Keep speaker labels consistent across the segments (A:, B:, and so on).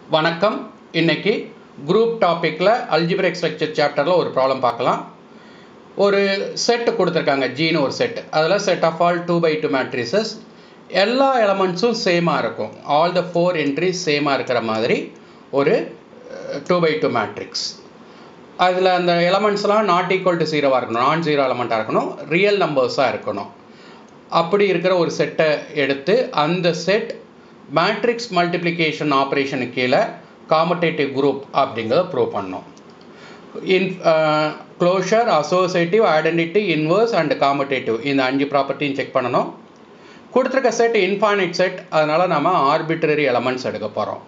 A: வணக்கம் இன்னைக்கு குரூப் டாப்பிக்கில் அல்ஜிபிரிக் ஸ்ட்ரக்சர் சாப்டரில் ஒரு ப்ராப்ளம் பார்க்கலாம் ஒரு செட் கொடுத்துருக்காங்க ஜீனு ஒரு செட் அதில் set of all two by two matrices எல்லா எலமெண்ட்ஸும் சேமாக இருக்கும் ஆல் த ஃபோர் என்ட்ரிஸ் சேமாக இருக்கிற மாதிரி ஒரு டூ பை டூ மேட்ரிக்ஸ் அதில் அந்த எலமெண்ட்ஸ்லாம் நாட் ஈக்குவல் டு ஜீரோவாக இருக்கணும் நான் ஜீரோ எலமெண்ட்டாக இருக்கணும் ரியல் நம்பர்ஸாக இருக்கணும் அப்படி இருக்கிற ஒரு செட்டை எடுத்து அந்த செட் மேட்ரிக்ஸ் மல்டிப்ளிகேஷன் ஆப்ரேஷனுக்கு கீழே காமடேட்டிவ் குரூப் அப்படிங்கிறத ப்ரூவ் பண்ணோம் in closure associative identity inverse and commutative இந்த அஞ்சு ப்ராப்பர்ட்டியும் செக் பண்ணணும் கொடுத்துருக்க செட் இன்ஃபானிட் செட் அதனால் நம்ம ஆர்பிட்ரரி எலமெண்ட்ஸ் எடுக்க போகிறோம்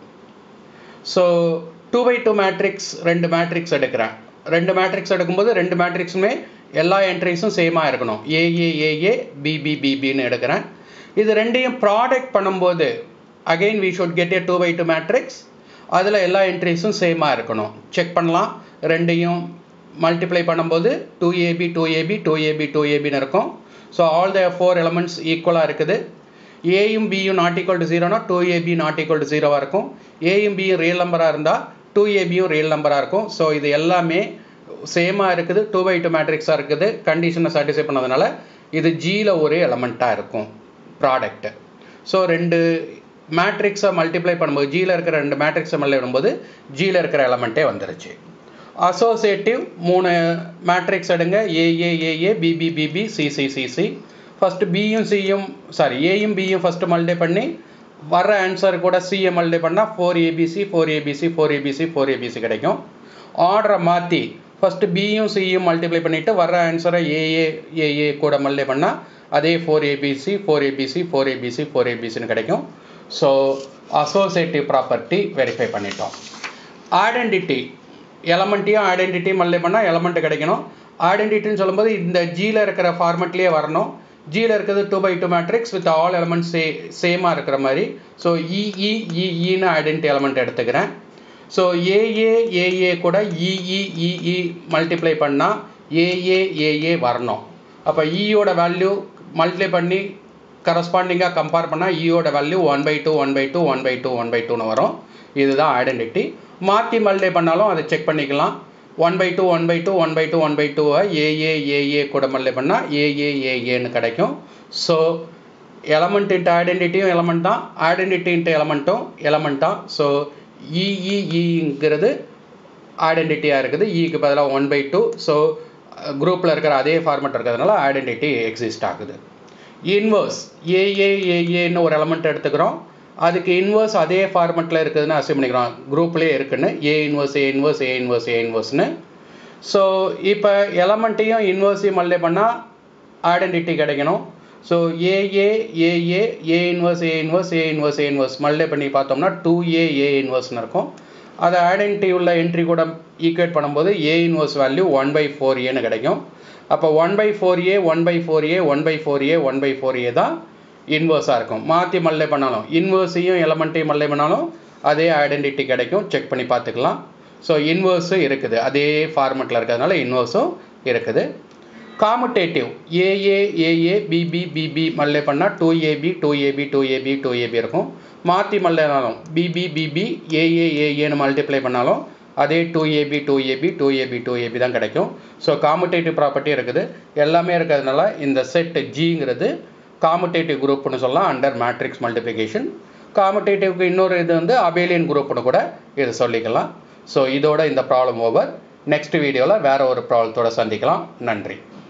A: so two by two matrix ரெண்டு மேட்ரிக்ஸ் எடுக்கிறேன் ரெண்டு மேட்ரிக்ஸ் எடுக்கும்போது ரெண்டு மேட்ரிக்ஸுமே எல்லா என்ட்ரிஸும் சேமாக இருக்கணும் ஏஏ ஏஏ பிபி பிபின்னு எடுக்கிறேன் இது ரெண்டையும் ப்ராடக்ட் பண்ணும்போது again we should get a two by two matrix அதில் எல்லா என்ட்ரிஸும் சேமாக இருக்கணும் செக் பண்ணலாம் ரெண்டையும் மல்டிப்ளை பண்ணும்போது two AB two AB two AB two ஏபின்னு இருக்கும் so all the four elements ஈக்குவலாக இருக்குது ஏயும் பியும் நாட் ஈக்குவல் டு ஜீரோனா two AB not equal to ஜீரோவாக இருக்கும் ஏயும் பியும் ரியல் நம்பராக இருந்தால் டூ ஏபியும் ரியல் நம்பராக இருக்கும் ஸோ இது எல்லாமே சேமாக இருக்குது டூ பை டூ மேட்ரிக்ஸாக இருக்குது கண்டிஷனை சாட்டிஸ்ஃபை பண்ணதுனால இது ஜியில் ஒரு எலமெண்ட்டாக இருக்கும் ப்ராடக்ட்டு ஸோ ரெண்டு மேட்ரிக்ஸை மல்டிப்ளை பண்ணும்போது ஜியில் இருக்கிற ரெண்டு மேட்ரிக்ஸை மல்டிப்ளை பண்ணும்போது ஜியில் இருக்கிற எலமெண்ட்டே வந்துருச்சு அசோசியேட்டிவ் மூணு மேட்ரிக்ஸ் எடுங்க A A A A B B B B C C C C first பியும் சியும் சாரி ஏயும் பியும் ஃபஸ்ட்டு மல்டிப்ளை பண்ணி வர்ற ஆன்சர் கூட சிஎம் மல்டிப்ளை பண்ணால் four ABC four ABC four ABC four ABC கிடைக்கும் ஆர்டரை மாற்றி ஃபஸ்ட்டு பியும் சியும் மல்டிப்ளை பண்ணிவிட்டு வர்ற ஆன்சரை ஏஏ ஏஏ கூட மல்டிப்ளை பண்ணால் அதே four ABC four ABC four ABC four ஏபிசின்னு கிடைக்கும் ஸோ அசோசியேட்டிவ் ப்ராப்பர்ட்டி வெரிஃபை பண்ணிட்டோம் ஐடென்டிட்டி எலமெண்ட்டையும் ஐடென்டிட்டி மல்டிப்ளை பண்ணால் எலமெண்ட் கிடைக்கணும் ஐடென்டிட்டின்னு சொல்லும்போது இந்த ஜியில் இருக்கிற ஃபார்மெட்லேயே வரணும் ஜியில் இருக்கிறது two by two matrix with all elements சே சேமாக இருக்கிற மாதிரி ஸோ இஇஇஇன்னு ஐடென்டி எலமெண்ட் எடுத்துக்கிறேன் ஸோ ஏஏ ஏஏ கூட இஇஇஇ மல்டிப்ளை பண்ணால் ஏஏ ஏஏ வரணும் அப்போ இயோட வேல்யூ மல்டிப்ளை பண்ணி கரஸ்பாண்டிங்காக கம்பேர் பண்ணால் இயோட value one by two one by two one by two one by டூன்னு வரும் இதுதான் ஐடென்டிட்டி மாற்றி மல்டிப்ளை பண்ணாலும் அதை செக் பண்ணிக்கலாம் one by two one by two one by two one by டூவை ஏஏ ஏஏ கூட மல்டிப்ளை பண்ணால் ஏஏ ஏஏன்னு கிடைக்கும் ஸோ எலமெண்ட் இன்ட்டு ஐடென்டிட்டியும் எலமெண்ட் தான் ஐடென்டிட்டி இன்ட்டு எலமெண்ட்டும் எலமெண்ட் தான் ஸோ இஇஇங்கிறது ஐடென்டிட்டியாக இருக்குது இக்கு பதிலாக ஒன் பை டூ ஸோ குரூப்பில் இருக்கிற அதே ஃபார்மெட் இருக்கிறதுனால ஐடென்டிட்டி எக்ஸிஸ்ட் ஆகுது இன்வர்ஸ் ஏஏஏஏன்னு ஒரு எலமெண்ட் எடுத்துக்கிறோம் அதுக்கு இன்வர்ஸ் அதே ஃபார்மெட்டில் இருக்குதுன்னு அசியூம் பண்ணிக்கிறோம் குரூப்லேயே இருக்குன்னு A inverse A inverse A inverse A இன்வர்ஸ்னு ஸோ இப்போ எலமெண்ட்டையும் இன்வர்ஸையும் மல்லே பண்ணால் ஐடென்டிட்டி கிடைக்கணும் so A A A A A inverse A inverse A inverse A inverse மல்லே பண்ணி பார்த்தோம்னா டூ ஏ ஏ இன்வர்ஸ்னு இருக்கும் அதை ஐடென்டிட்டி உள்ள என்ட்ரி கூட ஈக்குவேட் பண்ணும்போது A inverse value one by four ஏன்னு கிடைக்கும் அப்போ one by four A one by four A one by four A one by four A தான் இன்வர்ஸாக இருக்கும் மாற்றி மல்லே பண்ணாலும் இன்வர்ஸையும் எலமெண்ட்டையும் மல்லே பண்ணாலும் அதே ஐடென்டிட்டி கிடைக்கும் செக் பண்ணி பார்த்துக்கலாம் ஸோ இன்வர்ஸும் இருக்குது அதே ஃபார்மெட்டில் இருக்கிறதுனால இன்வர்ஸும் இருக்குது commutative A A A A B B B B மல்லே பண்ணால் two AB two AB two AB two AB இருக்கும் மாற்றி மல்லேனாலும் பிபி பிபி ஏஏ ஏஏன்னு மல்டிப்ளை பண்ணாலும் அதே two AB two AB two AB two AB தான் கிடைக்கும் ஸோ காமுட்டேட்டிவ் ப்ராப்பர்ட்டி இருக்குது எல்லாமே இருக்கிறதுனால இந்த செட் ஜிங்கிறது காமுட்டேட்டிவ் குரூப்னு சொல்லலாம் அண்டர் மேட்ரிக்ஸ் மல்டிப்ளிகேஷன் காமுட்டேட்டிவ்க்கு இன்னொரு இது வந்து அபேலியன் குரூப்னு கூட இது சொல்லிக்கலாம் ஸோ இதோட இந்த ப்ராப்ளம் ஓவர் நெக்ஸ்ட் வீடியோவில் வேறு ஒரு ப்ராப்ளத்தோட சந்திக்கலாம் நன்றி